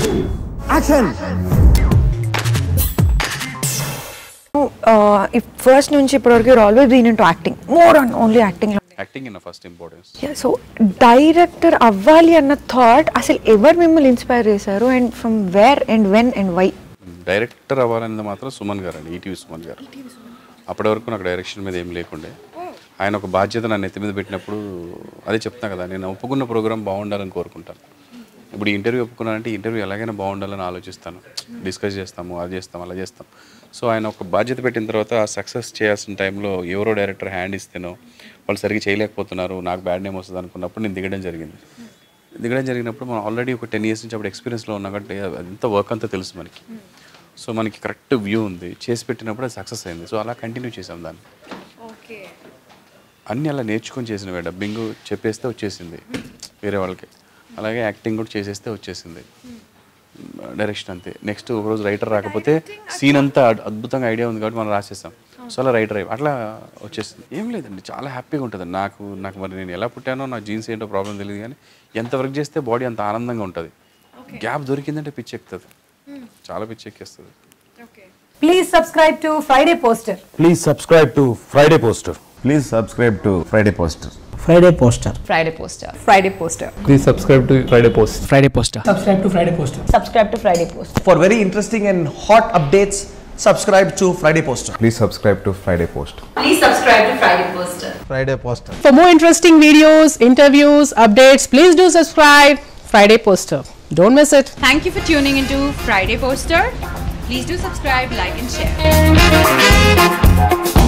Action first నుంచి ఇప్పటివరకు you're always been into acting more on only acting acting in first importance so director అవ్వాలి అన్న thought అసలు ఎవరు మిమ్మల్ని ఇన్స్పైర్ చేశారు and from where and when and why director అవ్వాలనేది మాత్రం సుమన్ గారు అండి ఈటీవీ సుమన్ గారు అప్పటి వరకు నాకు డైరెక్షన్ మీద ఏం లేకుండే ఆయన ఒక బాధ్యత నన్ను ఎత్తి మీద పెట్టినప్పుడు అదే చెప్తున్నా కదా నేను ఒప్పుకున్న ప్రోగ్రామ్ బాగుండాలని కోరుకుంటాను ఇప్పుడు ఈ ఇంటర్వ్యూ ఒప్పుకున్నానంటే ఇంటర్వ్యూ ఎలాగైనా బాగుండాలని ఆలోచిస్తాను డిస్కస్ చేస్తాము అది చేస్తాం అలా చేస్తాం సో ఆయన ఒక బాధ్యత పెట్టిన తర్వాత ఆ సక్సెస్ చేయాల్సిన టైంలో ఎవరో డైరెక్టర్ హ్యాండ్ ఇస్తేనో వాళ్ళు సరిగ్గా చేయలేకపోతున్నారు నాకు బ్యాడ్ నేమ్ వస్తుంది అనుకున్నప్పుడు నేను దిగడం జరిగింది దిగడం జరిగినప్పుడు మనం ఆల్రెడీ ఒక టెన్ ఇయర్స్ నుంచి అప్పుడు ఎక్స్పీరియన్స్లో ఉన్నాం కాబట్టి అంత వర్క్ అంతా తెలుసు మనకి సో మనకి కరెక్ట్ వ్యూ ఉంది చేసి పెట్టినప్పుడు అది సక్సెస్ అయింది సో అలా కంటిన్యూ చేసాం దాన్ని అన్నీ అలా నేర్చుకొని చేసినవే డబ్బింగ్ చెప్పేస్తే వచ్చేసింది వేరే వాళ్ళకి అలాగే యాక్టింగ్ కూడా చేసేస్తే వచ్చేసింది డైరెక్షన్ అంతే నెక్స్ట్ ఒకరోజు రైటర్ రాకపోతే సీన్ అంతా అద్- అద్భుతంగా ఐడియా ఉంది కాబట్టి మనం రాసేస్తాం సో అలా రైటర్ అయ్యి అట్లా వచ్చేసింది ఏం లేదండి చాలా హ్యాపీగా ఉంటుంది నాకు నాకు మరి నేను ఎలా పుట్టానో నా జీన్స్ ఏంటో ప్రాబ్లం తెలియదు కానీ ఎంత వర్క్ చేస్తే బాడీ అంత ఆనందంగా ఉంటుంది గ్యాప్ దొరికిందంటే పిచ్చి ఎక్కుతుంది చాలా పిచ్చి ఎక్కేస్తుంది Please subscribe to Friday Poster. Please subscribe to Friday poster Please subscribe to Friday Poster. Friday poster. Friday Poster. Friday Poster. Please subscribe to Friday Post. Friday poster. subscribe to Friday Poster. Subscribe to Friday Poster. For very interesting and hot updates, subscribe to Friday Poster. Please subscribe to Friday Post. Please subscribe to Friday Poster. Friday Poster. For more interesting videos, interviews, updates, please do subscribe Friday Poster. Don't miss it. Thank you for tuning into Friday Poster. Please do subscribe, like, and share.